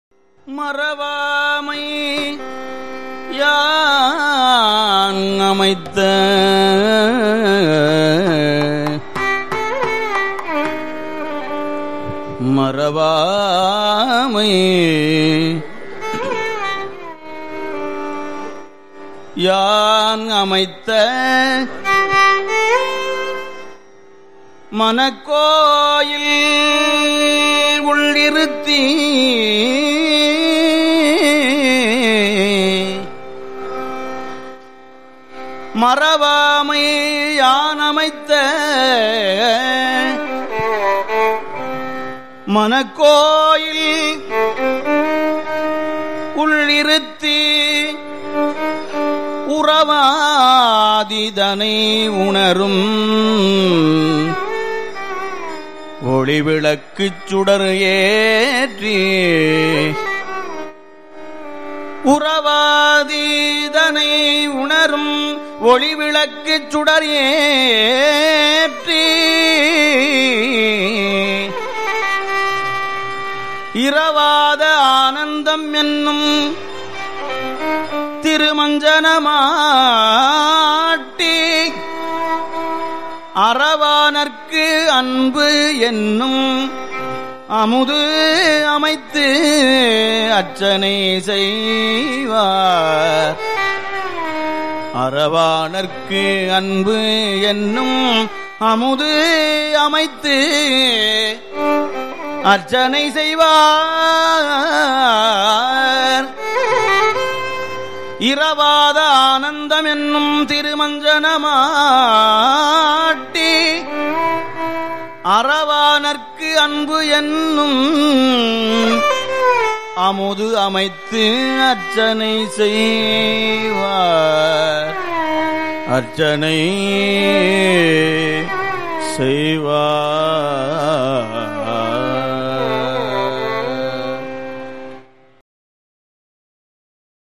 மறவாமை யான் அமைத்த மறவாமை யான் அமைத்த மனக்கோயில் உள்ளிருத்தி மறவாமை யான் அமைத்த மனக்கோயில் உள்ளிருத்தி உறவாதிதனை உணரும் ஒளிவிளக்குச் சுடர் ஏற்றி உறவாதீதனை உணரும் ஒளிவிளக்குச் சுடர் ஏற்றி இரவாத ஆனந்தம் என்னும் திருமஞ்சனமாட்டி அறவானர்க்கு அன்பு என்னும் அமுது அமைத்து அச்சனை செய்வார் அறவானர்க்கு அன்பு என்னும் அமுது அமைத்து அர்ச்சனை செய்வார் இரவாத ஆனந்தம் என்னும் திருமஞ்சனமாட்டி அறவானர்க்கு அன்பு என்னும் அமுது அமைத்து அர்ச்சனை செய்வார் அர்ச்சனை செய்வார்